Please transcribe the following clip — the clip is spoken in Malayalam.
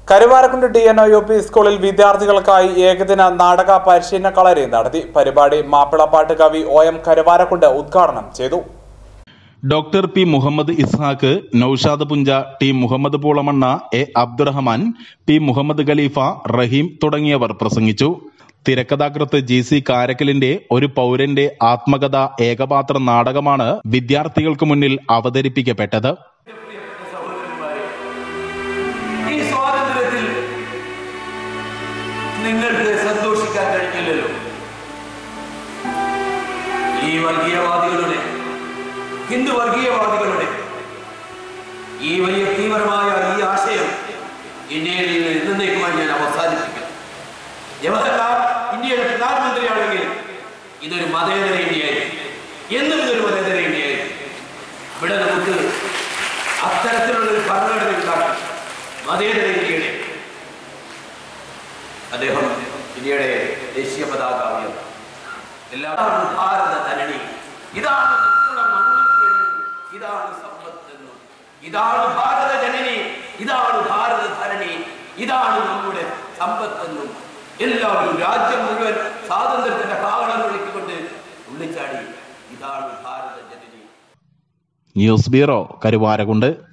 Karuvarakundu D N O U P സ്കൂളിൽ വിദ്യാർത്ഥികൾക്കായി ഏകദിന നാടക പരിശീലന കളരി നടത്തി പരിപാടി മാപ്പിളപ്പാട്ട് കവി ഒ എം കരുവാരക്കുണ്ട് ഉദ്ഘാടനം ചെയ്തു doctor P Muhammad Ishaq Noushad Puncha T Muhammad Poolamanna A Abdurahman P Muhammad Khaleefa Raheem തുടങ്ങിയവർ പ്രസംഗിച്ചു തിരക്കഥാകൃത്ത് ജി സി കാരക്കലിന്റെ ഒരു പൗരന്റെ ആത്മകഥ ഏകപാത്ര നാടകമാണ് വിദ്യാർത്ഥികൾക്ക് മുന്നിൽ അവതരിപ്പിക്കപ്പെട്ടത് ഈ സ്വാതന്ത്ര്യത്തിൽ നിങ്ങൾക്ക് സന്തോഷിക്കാൻ കഴിഞ്ഞില്ലല്ലോ ഈ വർഗീയവാദികളുടെ ഹിന്ദു വർഗീയവാദികളുടെ ഈ വലിയ തീവ്രമായ ഈ ആശയം ഇന്ത്യയിൽ നിന്ന് എന്നേക്കുമായി ഞാൻ അവസാനിപ്പിക്കും ജവഹർലാൽ ഇന്ത്യയുടെ പ്രധാനമന്ത്രിയാണെങ്കിൽ ഇതൊരു മതേതര ഇന്ത്യയായിരിക്കും എന്നും ഇതൊരു മതേതര ഇന്ത്യയായിരിക്കും ഇവിടെ നമുക്ക് അത്തരത്തിലുള്ള ഒരു ഭരണഘടന ഉണ്ടാക്കി മതേതര ഇന്ത്യയുടെ അദ്ദേഹം ഇന്ത്യയുടെ ദേശീയ പതാക ഉയർത്തി എല്ലാവരും ഭാരത ധരണി ഇതാണ് നമ്മുടെ മണ്ണും പെണ്ണും ഇതാണ് സമ്പത്തെന്നും ഇതാണ് ഭാരത ജനനി ഇതാണ് ഭാരത ധരണി ഇതാണ് നമ്മുടെ സമ്പത്തെന്നും എല്ലാവരും രാജ്യം മുഴുവൻ സ്വാതന്ത്ര്യത്തിന്റെ കാവളം വിളിക്കൊണ്ട് ഉള്ളിച്ചാടി ഇതാണ് ഭാരത ജനനി ന്യൂസ് ബ്യൂറോ കരുവാരകുണ്ട്